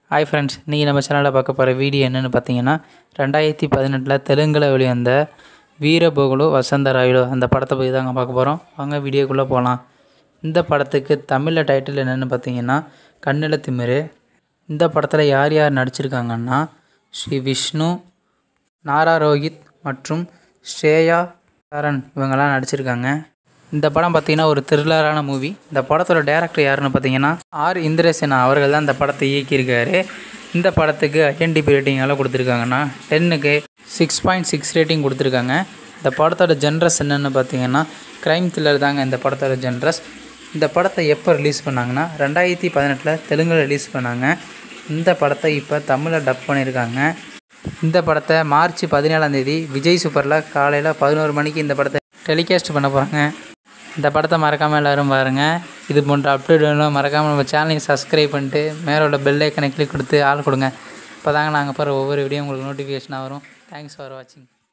hi friends நீங்கள் நம்ம சேனலில் பார்க்க போகிற வீடியோ என்னென்னு பார்த்தீங்கன்னா ரெண்டாயிரத்தி பதினெட்டில் தெலுங்கில் வெளிவந்த வீரபோகுலு வசந்தராயுடு அந்த படத்தை பற்றி தாங்க பார்க்க போகிறோம் வாங்க வீடியோக்குள்ளே போகலாம் இந்த படத்துக்கு தமிழில் டைட்டில் என்னென்னு பார்த்தீங்கன்னா கண்ணில் திமிரு இந்த படத்தில் யார் யார் நடிச்சிருக்காங்கன்னா ஸ்ரீ விஷ்ணு நாரா ரோஹித் மற்றும் ஸ்ரேயா சரண் இவங்கெல்லாம் நடிச்சிருக்காங்க இந்த படம் பார்த்தீங்கன்னா ஒரு த்ரில்லரான மூவி இந்த படத்தோட டேரக்டர் யாருன்னு பார்த்தீங்கன்னா ஆர் இந்திரசேனா அவர்கள் தான் இந்த படத்தை இயக்கியிருக்காரு இந்த படத்துக்கு ஐஎன்டிபி ரேட்டிங் எவ்வளோ கொடுத்துருக்காங்கன்னா டென்னுக்கு சிக்ஸ் பாயிண்ட் சிக்ஸ் ரேட்டிங் கொடுத்துருக்காங்க இந்த படத்தோட ஜென்ரஸ் என்னென்னு பார்த்தீங்கன்னா க்ரைம் த்ரில்லர் தாங்க இந்த படத்தோட ஜென்ரஸ் இந்த படத்தை எப்போ ரிலீஸ் பண்ணாங்கன்னா ரெண்டாயிரத்தி பதினெட்டில் தெலுங்கில் ரிலீஸ் பண்ணாங்க இந்த படத்தை இப்போ தமிழில் டப் பண்ணியிருக்காங்க இந்த படத்தை மார்ச் பதினேழாம் தேதி விஜய் சூப்பரில் காலையில் பதினோரு மணிக்கு இந்த படத்தை டெலிகாஸ்ட் பண்ண போகிறாங்க இந்த படத்தை மறக்காமல் எல்லோரும் பாருங்கள் இது போன்ற அப்டேட் வேணும் மறக்காமல் நம்ம சேனலையும் சப்ஸ்கிரைப் பண்ணிட்டு மேலே உள்ள பெல் ஐக்கனை கிளிக் கொடுத்து ஆள் கொடுங்க அப்போ தாங்க நாங்கள் போகிற ஒவ்வொரு வீடியோ உங்களுக்கு நோட்டிஃபிகேஷனாக வரும் தேங்க்ஸ் ஃபார் வாட்சிங்